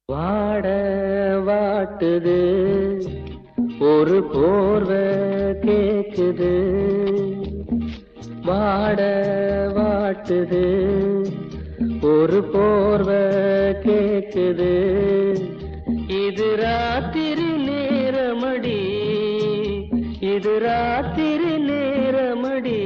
வாட வாட்டுது ஒரு போர்வ கேக்குது வாட வாட்டுது ஒரு போர்வ கேக்குது இது ராத்திரி நேரமடி இது ராத்திரி நேரமடி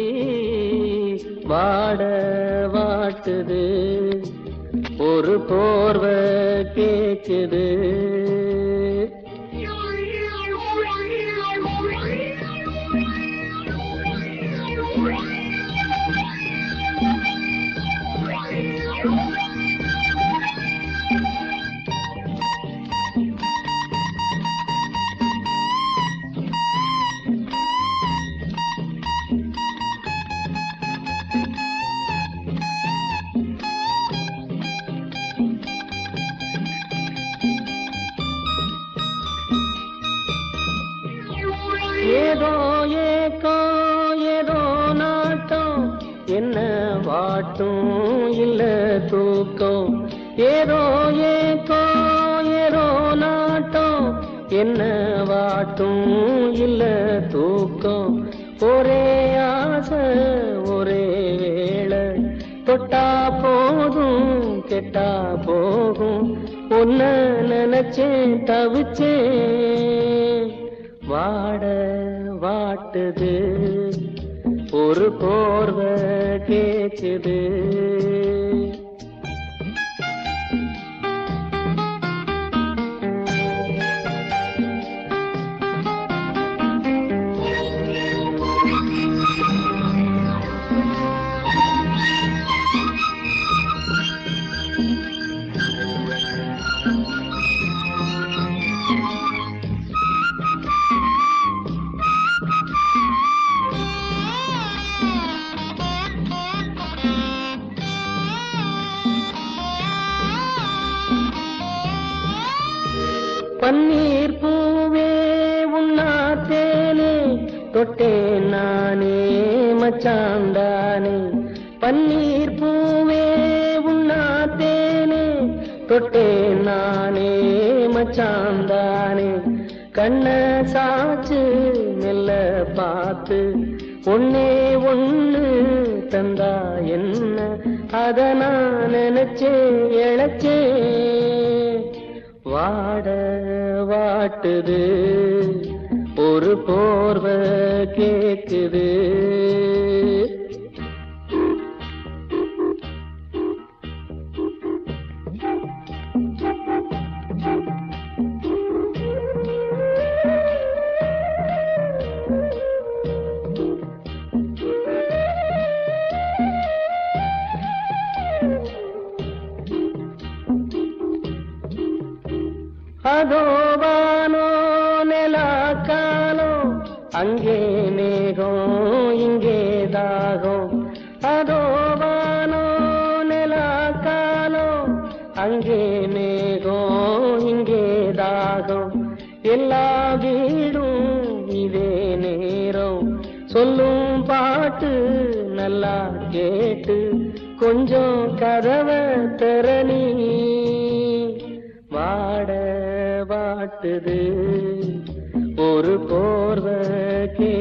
வாட வாட்டுது ஒரு போர்வ கேக்குது ஏதோ ஏக்கோ ஏதோ நாட்டம் என்ன வாட்டும் இல்ல தூக்கம் ஏதோ ஏக்கோ ஏதோ நாட்டம் என்ன வாட்டும் இல்ல தூக்கம் ஒரே ஆசை ஒரே வேளை தொட்டா போதும் கெட்டா போகும் உன்ன நினைச்சேன் தவிச்சேன் வாட வாட்டுது ஒரு போர்வ கேக்குது பன்னீர் பூவே உண்ணாத்தேனே தொட்டேன் நானே மச்சாண்டானே பன்னீர் பூவே உண்ணாத்தேனே தொட்டேன் நானே மச்சாந்தானே கண்ண சாச்சு மெல்ல பார்த்து ஒன்னே ஒண்ணு தந்தா என்ன அத நான் நினைச்சே இழைச்சே வாட வாட்டுது ஒரு போர்வ கேக்குது அதோ வானோ நில காலோ அங்கே மேகம் இங்கே தாகம் அதோ வானோ நில காலோ அங்கே மேகம் இங்கே தாகம் எல்லா வீடும் இதே நேரம் சொல்லும் பாட்டு நல்லா கேட்டு கொஞ்சம் கதவை திறனி வாட வாட்டுது ஒரு போர்வ கே